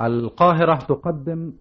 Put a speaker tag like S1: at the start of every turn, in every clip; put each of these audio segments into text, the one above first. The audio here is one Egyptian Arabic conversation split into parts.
S1: القاهرة تقدم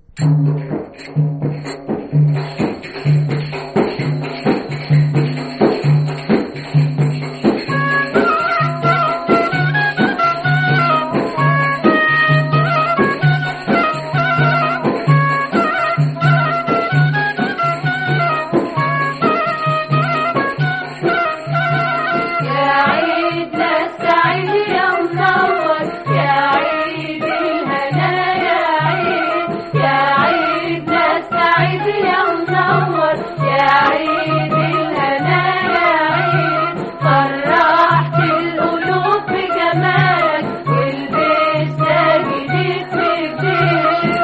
S2: يا عيدنا السعيد يا منور يا عيد الهنا يا عيد يا عيدنا السعيد يا منور يا عيد الهنا يا عيد فرحت القلوب بجمالك ولبسنا جديد في جديد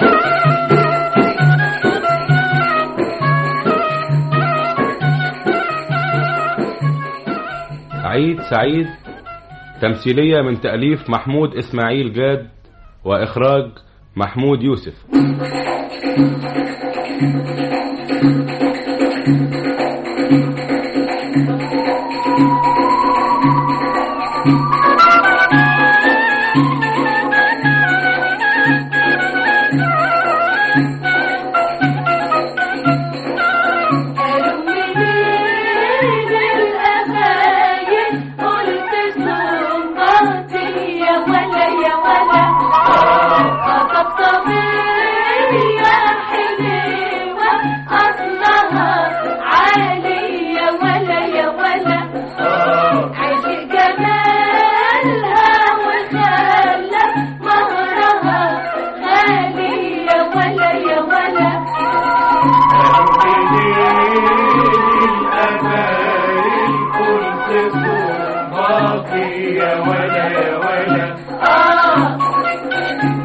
S3: عيد سعيد تمثيلية من تأليف محمود إسماعيل جاد وإخراج محمود يوسف
S2: قالوا منين الأمايل قلت صنباتي يا ولا يا ولا طبطبية حلوة أصلها عالي يا ولا يا ولا عيش جمالها وخلى مهرها غالي يا ولا يا ولا آه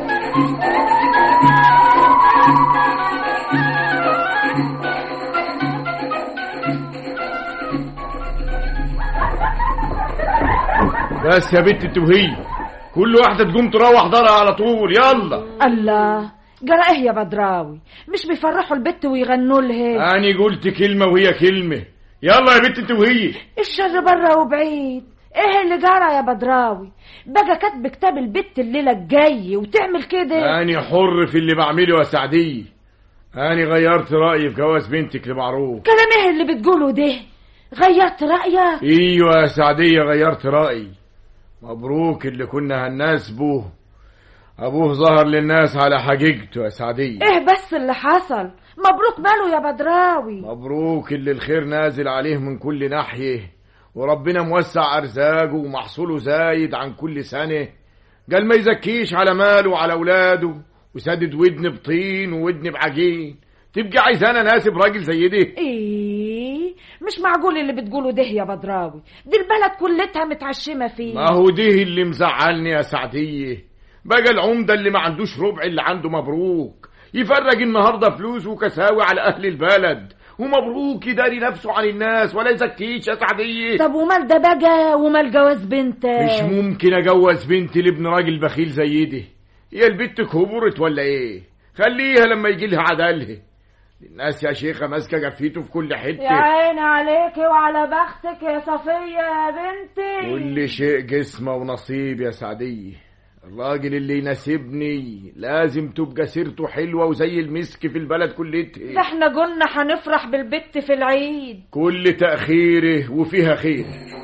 S4: بس يا بنت التوهية كل واحدة تقوم تروح دارها على طول يلا
S5: الله جرى ايه يا بدراوي مش بيفرحوا البت ويغنوا لها
S4: أنا قلت كلمة وهي كلمة يلا يا بنت التوهية
S5: الشر بره وبعيد ايه اللي جرى يا بدراوي بقى كاتب كتاب البت الليله الجاي وتعمل كده
S4: أنا حر في اللي بعمله يا سعدية أنا غيرت رأيي في جواز بنتك لمعروف
S5: كلام ايه اللي بتقوله ده غيرت رايك
S4: ايوه يا سعدية غيرت رأيي مبروك اللي كنا هنناسبه ابوه ظهر للناس على حقيقته يا سعدية
S5: ايه بس اللي حصل مبروك ماله يا بدراوي
S4: مبروك اللي الخير نازل عليه من كل ناحية وربنا موسع أرزاقه ومحصوله زايد عن كل سنة قال ما يزكيش على ماله وعلى أولاده وسدد ودن بطين وودن بعجين تبقى عايزانا ناسب راجل زي ده
S5: ايه مش معقول اللي بتقوله ده يا بدراوي دي البلد كلتها متعشمه فيه
S4: ما هو ده اللي مزعلني يا سعدية بقى العمدة اللي ما عندوش ربع اللي عنده مبروك يفرج النهاردة فلوس وكساوي على أهل البلد ومبروك يداري نفسه عن الناس ولا يزكيش يا سعدية
S5: طب ومال ده بقى ومال جواز بنتك
S4: مش ممكن أجوز بنتي لابن راجل بخيل زي ده هي البت كبرت ولا إيه خليها لما يجي لها عدلها الناس يا شيخة ماسكة جفيته في كل
S5: يا
S4: حتة
S5: عيني عليكي وعلى بختك يا صفية يا بنتي
S4: كل شيء جسمه ونصيب يا سعدية الراجل اللي يناسبني لازم تبقى سيرته حلوة وزي المسك في البلد
S5: ده
S4: كلتها
S5: احنا قلنا هنفرح بالبت في العيد
S4: كل تأخيره وفيها خير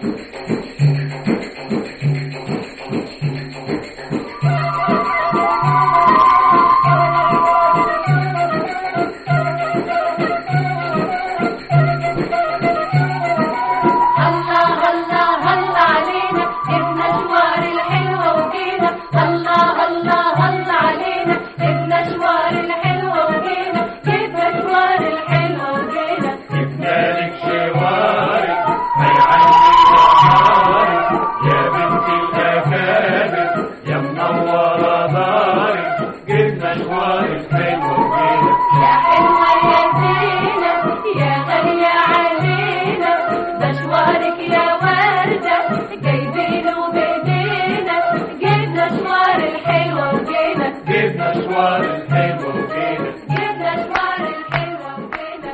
S2: الله الله الله علينا جبنا شوار الحلوة وجينا الله الله الله علينا جبنا شوار الحلوة وجينا جبنا شوار الحلوة وجينا
S6: مالك شوارك هيعلي نهارك يا بنت الأكابر يا منورة دارك جبنا شوار الحلو وجينا
S2: يا حلوة يا زينة يا غالية علينا مشوارك يا وردة جايبينه بإيدينا جبنا شوار الحلوة وجينا
S6: جبنا شوار الحلو وجينا
S2: جبنا شوار الحلوة وجينا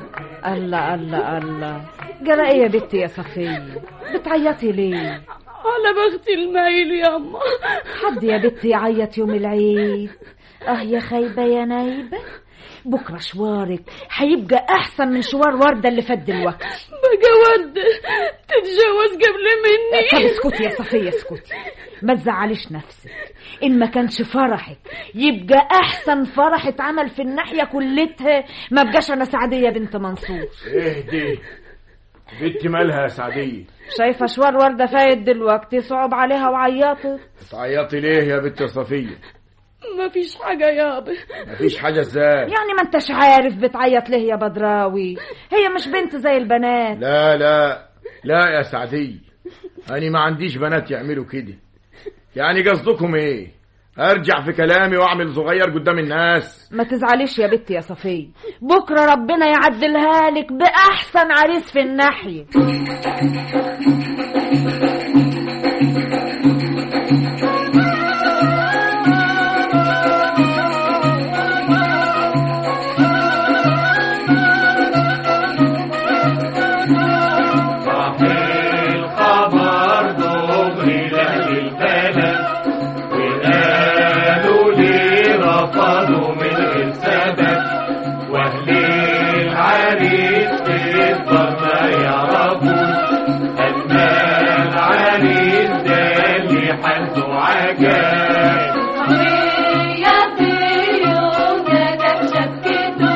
S5: الله الله الله جرى ايه يا بنتي يا صفية بتعيطي ليه
S7: على بختي المايل ياما
S5: حد يا بنتي يعيط يوم العيد اه يا خايبة يا نايبة بكرة شوارك هيبقى أحسن من شوار وردة اللي فات دلوقتي
S7: بقى وردة تتجوز قبل
S5: طب
S7: مني
S5: اسكتي يا صفية اسكتي ما تزعليش نفسك إن ما كانش فرحك يبقى أحسن فرح اتعمل في الناحية كلتها ما بقاش أنا سعدية بنت منصور
S4: اهدي بنتي مالها يا سعدية
S5: شايفة شوار وردة فايت دلوقتي صعب عليها وعيطت
S4: بتعيطي ليه يا بنت صفية
S7: ما فيش حاجة يابا
S4: مفيش حاجة ازاي
S5: يعني ما انتش عارف بتعيط ليه يا بدراوي هي مش بنت زي البنات
S4: لا لا لا يا سعدية أنا ما عنديش بنات يعملوا كده يعني قصدكم ايه ارجع في كلامي واعمل صغير قدام الناس
S5: ما تزعليش يا بنتي يا صفية بكرة ربنا يعدلها لك بأحسن عريس في الناحية
S6: راح الخبر دغري لأهل البلد وقالوا لي رفضوا من غير سبب واهل العريس في الدار ما يعرفوا ان العريس ده اللي حالته عجب
S2: صفية في يوم جاتك شبكته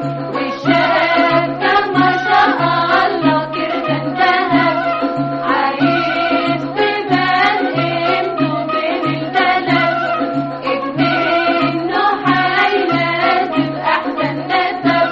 S2: والشبكة ما شاء الله كده انتهت عريس ببال قيمته بين البلد ابنه هيناسب أحسن نسب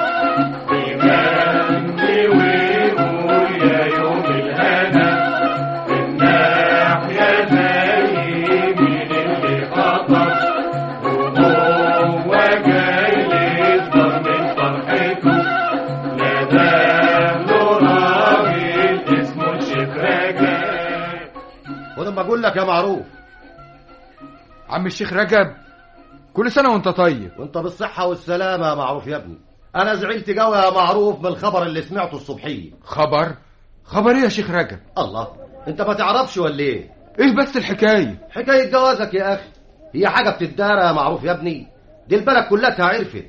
S6: بيغني ويقول يا يوم الهنا الناحية زي مين اللي خطب وهو جاي يصدر من فرحته ناداه له راجل اسمه الشيخ رجب
S8: ولما اقول لك يا معروف
S1: عم الشيخ رجب كل سنة وانت طيب
S8: وانت بالصحة والسلامة يا معروف يا ابني انا زعلت قوي يا معروف من الخبر اللي سمعته الصبحية
S1: خبر خبر ايه يا شيخ رجب
S8: الله انت ما تعرفش ولا ايه
S1: ايه بس الحكاية
S8: حكاية جوازك يا اخي هي حاجة بتدارى يا معروف يا ابني دي البلد كلها عرفت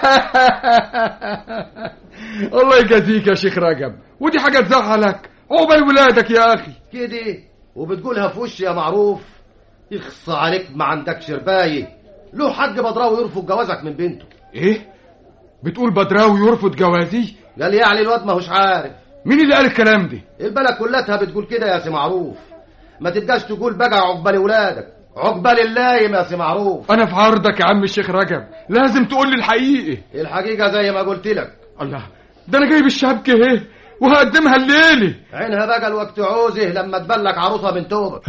S1: الله يجازيك يا شيخ رجب ودي حاجة تزعلك عقبال ولادك يا اخي
S8: كده وبتقولها في وشي يا معروف يخص عليك ما عندكش رباية له حق بدراوي يرفض جوازك من بنته
S1: ايه بتقول بدراوي يرفض جوازي
S8: قال يعني الواد ما هوش عارف
S1: مين اللي قال الكلام ده
S8: البلد كلها بتقول كده يا سي معروف ما تبقاش تقول بقى عقبال ولادك عقبال اللايم يا سي معروف
S1: انا في عرضك يا عم الشيخ رجب لازم تقول لي الحقيقة
S8: الحقيقة زي ما قلت لك
S1: الله ده انا جايب الشبكة اهي وهقدمها الليلة
S8: عينها بقى الوقت عوزه لما تبلك عروسها من توبك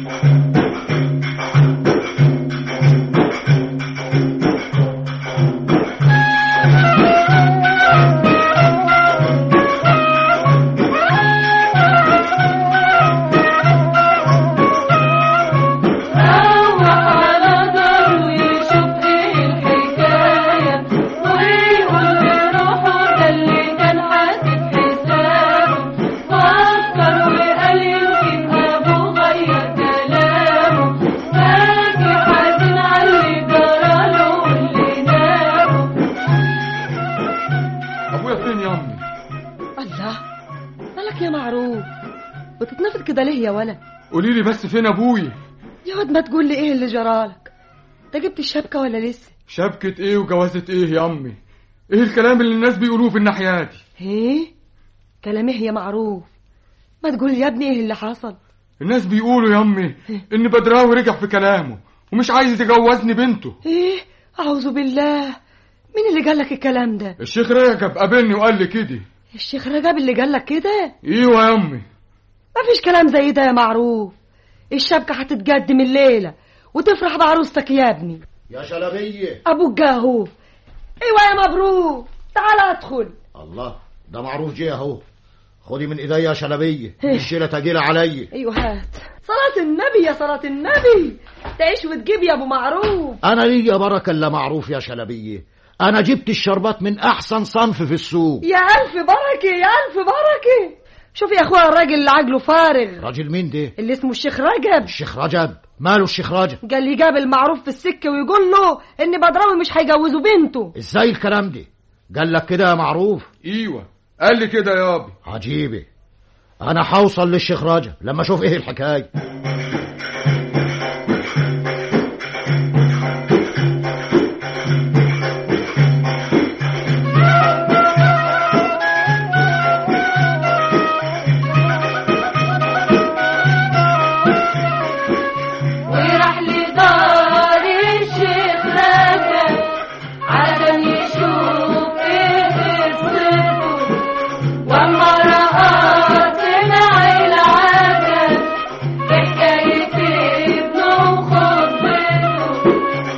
S2: روح على داره يشوف ايه الحكاية ويقول لروحه ده اللي كان حاسب حسابه فكر وقال يمكن ابوه غير كلامه باقي حزين على اللي جراله واللي نامه
S1: ابويا فين يا امي
S7: الله مالك يا معروف بتتنفض كده ليه يا ولا
S1: قولي لي بس فين ابويا
S7: يا واد ما تقول لي ايه اللي جرالك انت جبت الشبكة ولا لسه
S1: شبكة ايه وجوازة ايه يا امي ايه الكلام اللي الناس بيقولوه في الناحية دي
S7: ايه كلام ايه يا معروف ما تقول يا ابني ايه اللي حصل
S1: الناس بيقولوا يا امي ان بدراوي رجع في كلامه ومش عايز يجوزني بنته
S7: ايه اعوذ بالله مين اللي قال لك الكلام ده
S1: الشيخ رجب قابلني وقال لي كده
S7: الشيخ رجب اللي قال لك كده
S1: ايوه يا امي
S7: ما فيش كلام زي ده يا معروف الشبكة هتتقدم الليلة وتفرح بعروستك يا ابني
S8: يا شلبية
S7: ابوك جه اهو ايوه يا مبروك تعال ادخل
S8: الله ده معروف جه اهو خدي من ايديا يا شلبية الشيلة تقيلة عليا
S7: ايوه هات صلاة النبي يا صلاة النبي تعيش وتجيب يا ابو معروف
S9: انا ليا بركه الا معروف يا شلبيه انا جبت الشربات من احسن صنف في السوق
S7: يا الف بركة يا الف بركة شوف يا اخويا الراجل اللي عجله فارغ
S9: راجل مين ده
S7: اللي اسمه الشيخ رجب
S9: الشيخ رجب ماله الشيخ رجب
S7: قال لي جاب المعروف في السكه ويقول له ان بدراوي مش هيجوزوا بنته
S9: ازاي الكلام ده قال لك كده يا معروف
S1: ايوه قال لي كده يابا
S9: عجيبه انا هوصل للشيخ رجب لما اشوف ايه الحكايه
S2: وراح لدار الشيخ رجب عشان يشوف ايه قصته واما رأى سمع العجب بحكاية ابنه وخطبته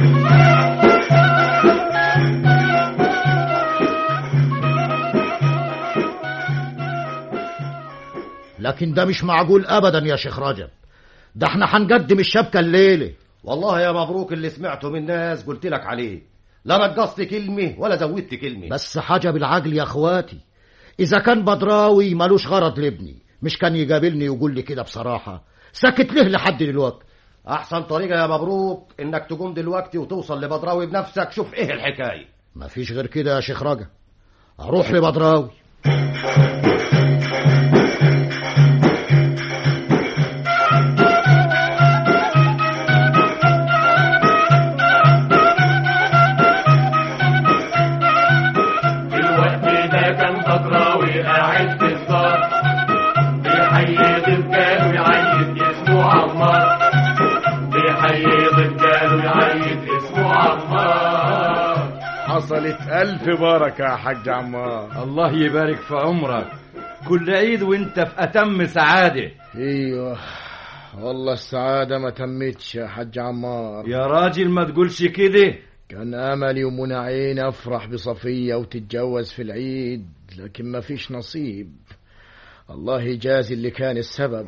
S9: لكن ده مش معقول ابدا يا شيخ رجب ده احنا هنقدم الشبكه الليله
S8: والله يا مبروك اللي سمعته من الناس قلت لك عليه لا نقصت كلمة ولا زودت كلمة
S9: بس حاجه بالعقل يا اخواتي اذا كان بدراوي ملوش غرض لابني مش كان يقابلني ويقول لي كده بصراحه سكت ليه لحد دلوقتي
S8: أحسن طريقة يا مبروك إنك تقوم دلوقتي وتوصل لبدراوي بنفسك شوف إيه الحكاية
S9: مفيش غير كده يا شيخ رجب اروح لبدراوي
S6: في الوقت ده كان بدراوي قاعد في الدار بيحيي ضجاله يعيد اسمه عمار بيحيي ضجاله يعيد اسمه عمار
S4: حصلت ألف بركة يا حاج عمار
S10: الله يبارك في عمرك كل عيد وانت في أتم سعادة
S4: ايوه والله السعادة ما تمتش يا حاج عمار
S10: يا راجل ما تقولش كده
S4: كان املي ومنى عين افرح بصفية وتتجوز في العيد لكن ما فيش نصيب الله يجازي اللي كان السبب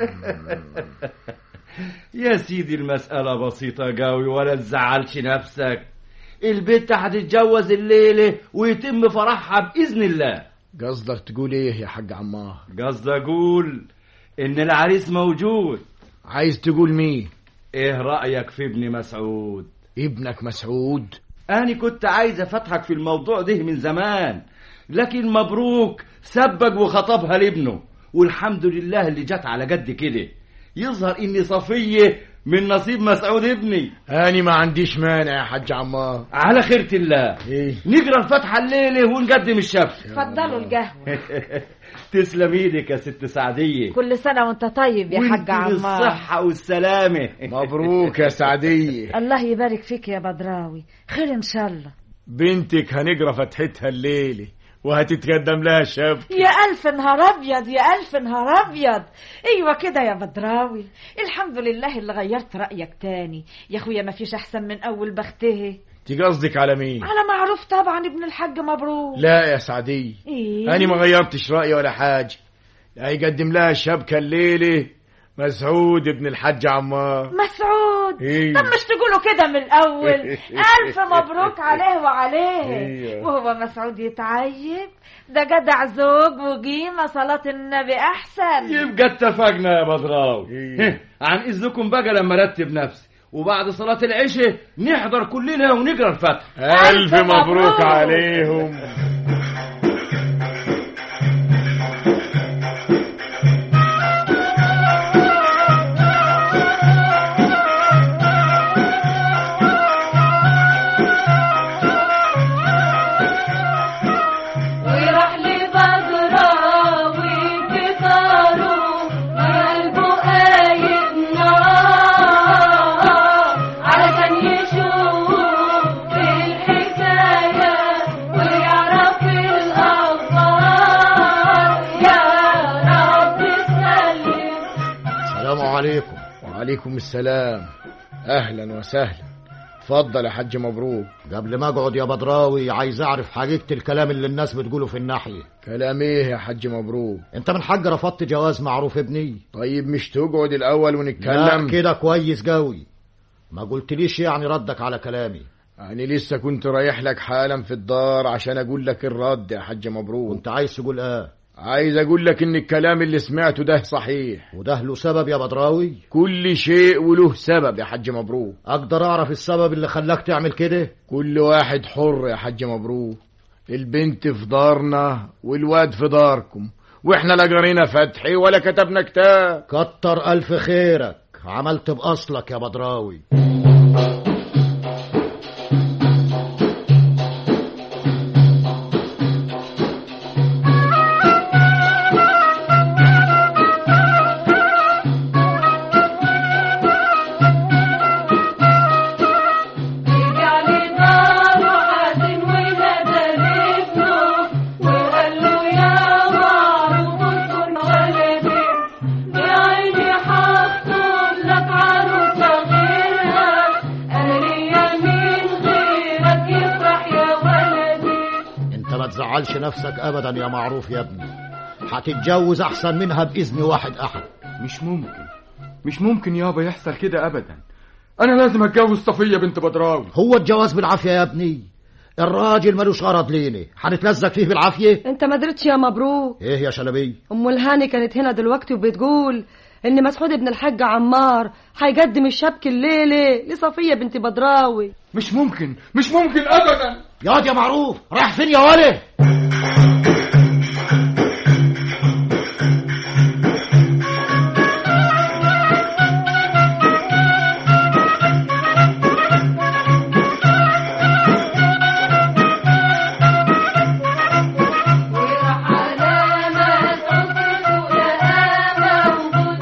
S10: يا سيدي المسألة بسيطة قوي ولا تزعلش نفسك البنت هتتجوز الليلة ويتم فرحها بإذن الله
S4: قصدك تقول ايه يا حاج عمار
S10: قصدي أقول إن العريس موجود
S4: عايز تقول مين
S10: إيه رأيك في ابن مسعود
S4: ابنك مسعود
S10: أنا كنت عايز أفتحك في الموضوع ده من زمان لكن مبروك سبق وخطبها لابنه والحمد لله اللي جت على قد كده يظهر إني صفية من نصيب مسعود ابني
S4: أنا ما عنديش مانع يا حاج عمار
S10: على خيرة الله
S4: إيه
S10: نقرا الفاتحة الليلة ونقدم الشبك
S5: اتفضلوا القهوة
S10: تسلم ايدك يا ست سعدية
S5: كل سنة وانت طيب يا
S10: وانت
S5: حاج عمار
S10: بالصحة والسلامة
S4: مبروك يا سعدية
S5: الله يبارك فيك يا بدراوي خير ان شاء الله
S4: بنتك هنقرا فتحتها الليلة وهتتقدم لها شاب
S5: يا ألف نهار أبيض يا ألف نهار أبيض أيوة كده يا بدراوي الحمد لله اللي غيرت رأيك تاني يا أخويا ما فيش أحسن من أول بخته
S4: انت قصدك على مين
S5: على معروف طبعا ابن الحاج مبروك
S4: لا يا سعدية
S5: إيه؟
S4: أنا ما غيرتش رأيي ولا حاجة هيقدم لها الشبكة الليلة مسعود ابن الحاج عمار
S5: مسعود
S4: إيه.
S5: طب مش تقولوا كده من الأول ألف مبروك عليه وعليه
S4: إيه.
S5: وهو مسعود يتعيب ده جدع زوج وقيمة صلاة النبي أحسن
S10: يبقى اتفقنا يا بدراوي
S4: إيه.
S10: عن إذنكم بقى لما أرتب نفسي وبعد صلاة العشاء نحضر كلنا ونقرا الفتح
S4: ألف
S5: مبروك.
S4: مبروك عليهم
S2: وراح لبدراوي في داره وقلبه قايد نار علشان يشوف الحكاية ويعرف الأخبار يا رب سلم
S9: السلام عليكم
S4: وعليكم السلام أهلا وسهلا اتفضل يا حاج مبروك
S9: قبل ما اقعد يا بدراوي عايز اعرف حقيقة الكلام اللي الناس بتقوله في الناحية
S4: كلام ايه يا حاج مبروك
S9: انت من حق رفضت جواز معروف ابني
S4: طيب مش تقعد الأول
S9: لا
S4: ونتكلم
S9: كده كويس قوي ما قلتليش يعني ردك على كلامي
S4: يعني لسه كنت رايح لك حالا في الدار عشان أقول لك الرد يا حاج مبروك
S9: كنت عايز تقول ايه
S4: عايز اقول لك ان الكلام اللي سمعته ده صحيح
S9: وده له سبب يا بدراوي
S4: كل شيء وله سبب يا حاج مبروك
S9: اقدر اعرف السبب اللي خلاك تعمل كده
S4: كل واحد حر يا حاج مبروك البنت في دارنا والواد في داركم واحنا لا قرينا فتحي ولا كتبنا كتاب
S9: كتر الف خيرك عملت باصلك يا بدراوي
S2: رجع لداره حازم ونادى لابنه وقال له يا معروف اذكر ولدي بعيني هخطب لك عروسه غيرها انا ليا مين غيرك يفرح يا ولدي
S9: انت ما تزعلش نفسك ابدا يا معروف يا ابني هتتجوز احسن منها باذن واحد احد
S1: مش ممكن مش ممكن يابا يحصل كده ابدا انا لازم اتجوز صفيه بنت بدراوي
S9: هو الجواز بالعافيه يا ابني الراجل ملوش غرض لينا هنتلزق فيه بالعافيه
S7: انت ما درتش يا مبروك
S9: ايه يا شلبي
S7: ام الهاني كانت هنا دلوقتي وبتقول ان مسعود ابن الحاج عمار هيقدم الشبك الليله لصفيه بنت بدراوي
S1: مش ممكن مش ممكن ابدا
S9: ياض يا معروف رايح فين يا ولد
S2: وراح على مسعود سوق لقاه موجود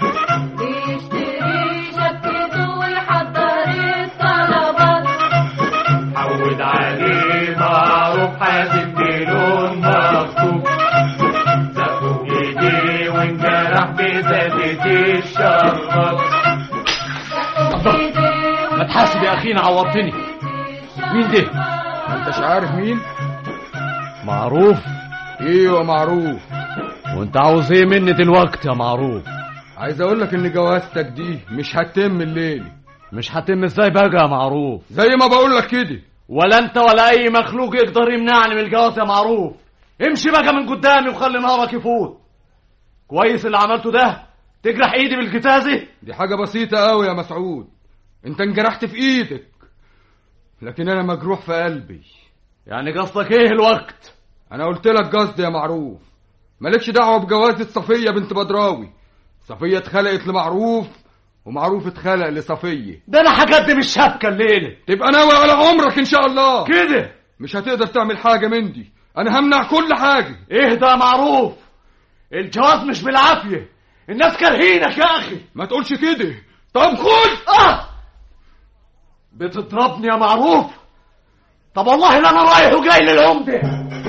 S2: بيشتري شبكته ويحضر الطلبات
S6: عود عليه معروف حاسب بلون مخطوف سقوا ايديه وانجرح بزادة الشربات
S10: ما تحاسب يا اخينا عوضتني مين ده
S1: ما انتش عارف مين
S10: معروف
S1: ايوه معروف
S10: وانت عاوز ايه مني دلوقتي يا معروف
S1: عايز اقول لك ان جوازتك دي مش هتتم الليل
S10: مش هتم ازاي بقى يا معروف
S1: زي ما بقول لك كده
S10: ولا انت ولا اي مخلوق يقدر يمنعني من الجواز يا معروف امشي بقى من قدامي وخلي نهارك يفوت كويس اللي عملته ده تجرح ايدي بالكتازه
S1: دي حاجه بسيطه قوي يا مسعود انت انجرحت في ايدك لكن انا مجروح في قلبي
S10: يعني قصدك ايه الوقت
S1: انا قلت لك قصدي يا معروف مالكش دعوه بجوازة صفيه بنت بدراوي صفيه اتخلقت لمعروف ومعروف اتخلق لصفيه
S10: ده انا هقدم الشبكه الليله
S1: تبقى ناوي على عمرك ان شاء الله
S10: كده
S1: مش هتقدر تعمل حاجه من دي انا همنع كل حاجه
S10: اهدى يا معروف الجواز مش بالعافيه الناس كارهينك يا اخي
S1: ما تقولش كده طب خد
S10: اه بتضربني يا معروف طب والله لا انا رايح وجاي للعمده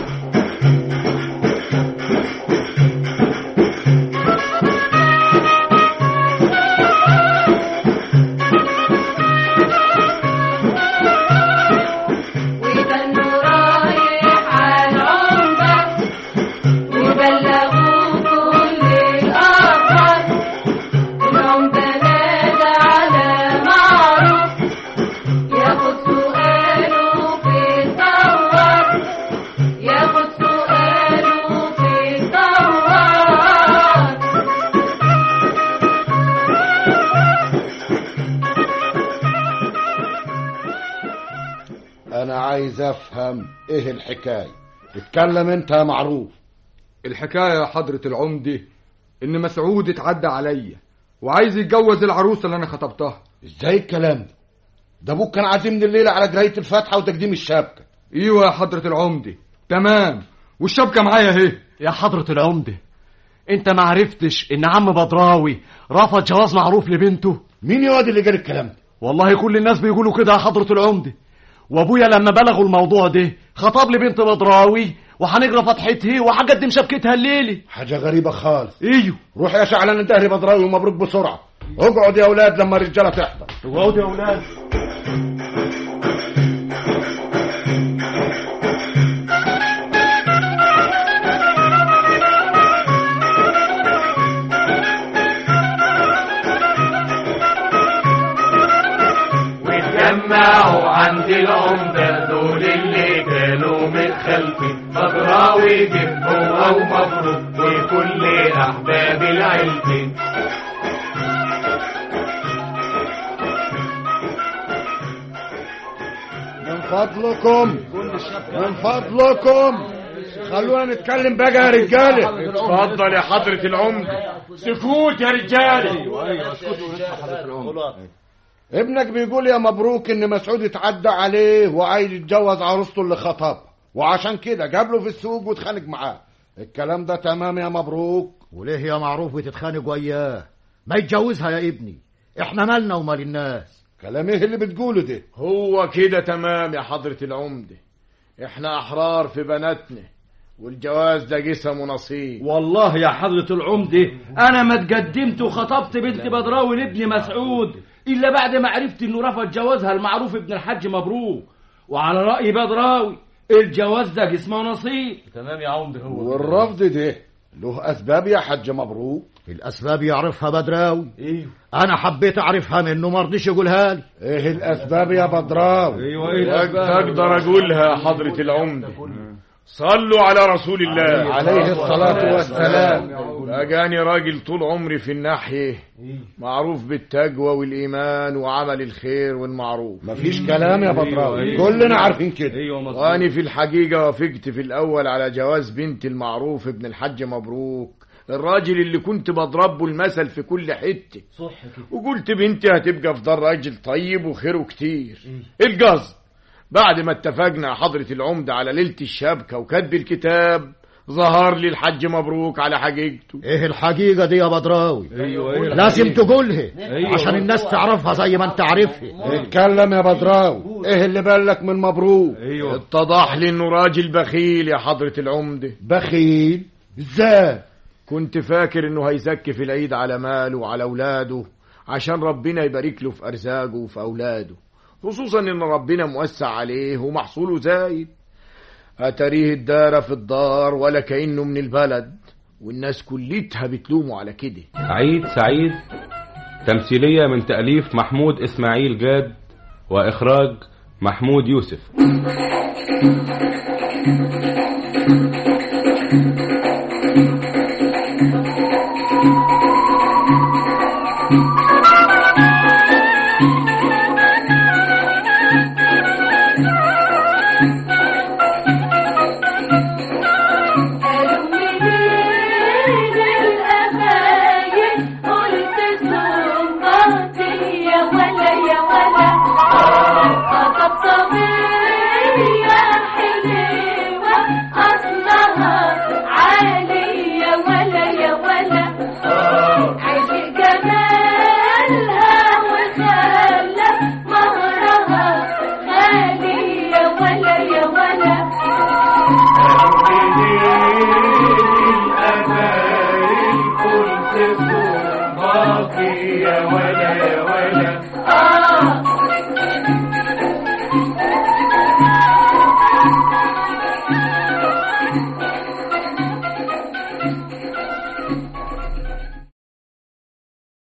S2: ويبنوا رايح على العمدة وبلغوا كل الأخبار العمدة نادى على معروف ياخد سؤاله في الدوار ياخد سؤاله في الدوار
S9: انا عايز افهم ايه الحكايه اتكلم انت يا معروف
S1: الحكايه يا حضره العمده ان مسعود اتعدى عليا وعايز يتجوز العروسه اللي انا خطبتها
S9: ازاي الكلام ده ده ابوك كان عازمني الليله على قرايه الفاتحه وتقديم الشبكه
S1: ايوه يا حضره العمده تمام والشبكه معايا اهي
S10: يا حضرة العمدة انت ما عرفتش ان عم بدراوي رفض جواز معروف لبنته
S9: مين يا واد اللي قال الكلام ده
S10: والله كل الناس بيقولوا كده يا حضرة العمدة وابويا لما بلغوا الموضوع ده خطب لي بنت بدراوي وهنجرى فتحتها وهقدم شبكتها الليلة
S9: حاجه غريبه خالص
S10: ايوه
S9: روح يا شعلان انتهي بدراوي ومبروك بسرعه اقعد يا اولاد لما الرجاله تحضر
S10: اقعدوا يا اولاد
S6: واتجمعوا عند العمدة دول اللي كانوا يوم الخلفي بدراوي جه هو ومبروك وكل احباب العلفي
S4: من فضلكم من فضلكم خلونا نتكلم بقى يا رجاله اتفضل يا حضرة العمدة سكوت يا رجاله ابنك بيقول يا مبروك ان مسعود اتعدى عليه وعايز يتجوز عروسته اللي خطبها وعشان كده جاب في السوق واتخانق معاه الكلام ده تمام يا مبروك
S9: وليه يا معروف بتتخانق وياه ما يتجوزها يا ابني احنا مالنا ومال الناس
S4: كلام ايه اللي بتقوله ده هو كده تمام يا حضرة العمدة احنا احرار في بناتنا والجواز ده جسم ونصيب
S10: والله يا حضرة العمدة أنا ما اتقدمت وخطبت بنت بدراوي لابني مسعود إلا بعد ما عرفت إنه رفض جوازها المعروف ابن الحاج مبروك وعلى رأي بدراوي الجواز ده جسم ونصيب
S11: تمام يا عمدة هو
S4: والرفض ده له اسباب يا حاج مبروك
S9: الاسباب يعرفها بدراوي
S10: ايوه
S9: انا حبيت اعرفها منه ما رضيش يقولها لي
S4: ايه الاسباب يا بدراوي
S10: ايوه ايه الأسباب؟
S4: تقدر اقولها يا حضرة العمدة صلوا على رسول الله عليه الصلاة والسلام أجاني راجل طول عمري في الناحية معروف بالتقوى والإيمان وعمل الخير والمعروف مفيش كلام يا بدراوي كلنا عارفين كده
S10: ايوه مظبوط.
S4: وأنا في الحقيقة وافقت في الأول على جواز بنت المعروف ابن الحاج مبروك الراجل اللي كنت بضربه المثل في كل حتة
S11: صح كده
S4: وقلت بنتي هتبقى في دار راجل طيب وخيره كتير القصد بعد ما اتفقنا يا حضرة العمدة على ليلة الشبكة وكتب الكتاب ظهر لي الحج مبروك على حقيقته
S9: ايه الحقيقة دي يا بدراوي
S10: ايوه ايه
S9: لازم تقولها
S10: أيوة.
S9: عشان الناس تعرفها زي ما انت عارفها
S4: اتكلم يا بدراوي ايه اللي بالك من مبروك
S10: ايوه
S4: اتضح لي انه راجل بخيل يا حضرة العمدة بخيل ازاي كنت فاكر انه هيزكي في العيد على ماله وعلى اولاده عشان ربنا يبارك له في ارزاقه وفي اولاده خصوصا ان ربنا موسع عليه ومحصوله زايد اتريه الدار في الدار ولا كانه من البلد والناس كلتها بتلومه على كده
S3: عيد سعيد تمثيلية من تأليف محمود إسماعيل جاد وإخراج محمود يوسف
S2: المدين الأمايل قلت صنباتي يا ولا يا ولا طبطبية حلوة أصلها عالي يا ولا يا ولا عيش جمالها وخلى مهرها غالي يا ولا يا ولا
S6: قلت صوم باقي يا ولا يا ولا